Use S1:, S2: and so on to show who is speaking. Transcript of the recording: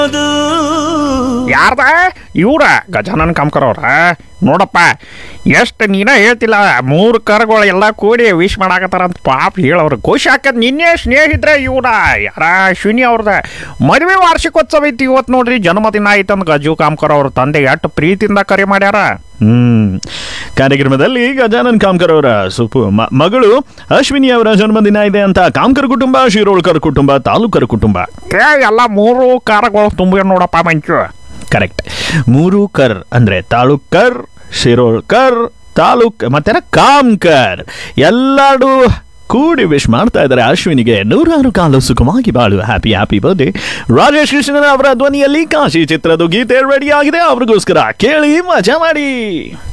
S1: ಯಾರ್ದ ಇವ್ರ ಗಜಾನನ್ ಕಾಮ್ಕರ್ ಅವ್ರ ನೋಡಪ್ಪ ಎಷ್ಟು ನೀನ ಹೇಳ್ತಿಲ್ಲ ಮೂರು ಕರ್ಗಳು ಎಲ್ಲ ಕೂಡಿ ವಿಶ್ ಮಾಡಾಕತ್ತಾರ ಅಂತ ಪಾಪ ಹೇಳವ್ರು ಖುಷಿ ಹಾಕದ್ ನಿನ್ನೆ ಸ್ನೇಹಿತರೆ ಇವ್ರ ಯಾರ ಅಶ್ವಿನಿ ಅವ್ರದ ಮದುವೆ ವಾರ್ಷಿಕೋತ್ಸವ ಐತಿ ಇವತ್ತು ನೋಡ್ರಿ ಜನ್ಮದಿನ ಐತಂತ ಗಜು ಕಾಮ್ಕರ್ ಅವ್ರ ತಂದೆ ಎಷ್ಟು ಪ್ರೀತಿಯಿಂದ ಕರೆ ಮಾಡ್ಯಾರ
S2: ಹ್ಮ್ ಕಾರ್ಯಕ್ರಮದಲ್ಲಿ ಗಜಾನನ್ ಕಾಮ್ಕರ್ ಅವರ ಸುಪು ಮ- ಮಗಳು ಅಶ್ವಿನಿ ಅವರ ಜನ್ಮದಿನ ಇದೆ ಅಂತ ಕಾಮ್ಕರ್ ಕುಟುಂಬ ಶಿರೋಳ್ಕರ್ ಕುಟುಂಬ ತಾಲೂಕರ್ ಕುಟುಂಬ
S1: ಏ ಎಲ್ಲ ಮೂರು ಕಾರ್ಗಳು ತುಂಬ ನೋಡಪ್ಪ ಮಂಚು
S2: ಕರೆಕ್ಟ್ ಮೂರು ಕರ್ ಅಂದ್ರೆ ತಾಲೂಕರ್ ಶಿರೋಳ್ಕರ್ ತಾಲೂಕ್ ಮತ್ತೆ ಕಾಮ್ಕರ್ ಎಲ್ಲರೂ ಕೂಡಿ ವಿಶ್ ಮಾಡ್ತಾ ಇದ್ದಾರೆ ಅಶ್ವಿನಿಗೆ ನೂರಾರು ಕಾಲು ಸುಖವಾಗಿ ಬಾಳು happy happy birthday Rajesh Krishnan ಅವರ ಧ್ವನಿಯಲ್ಲಿ ಕಾಶಿ ಚಿತ್ರದ ಗೀತೆ ರೆಡಿ ಆಗಿದೆ ಅವ್ರಿಗೋಸ್ಕರ ಕೇಳಿ ಮಜಾ ಮಾಡಿ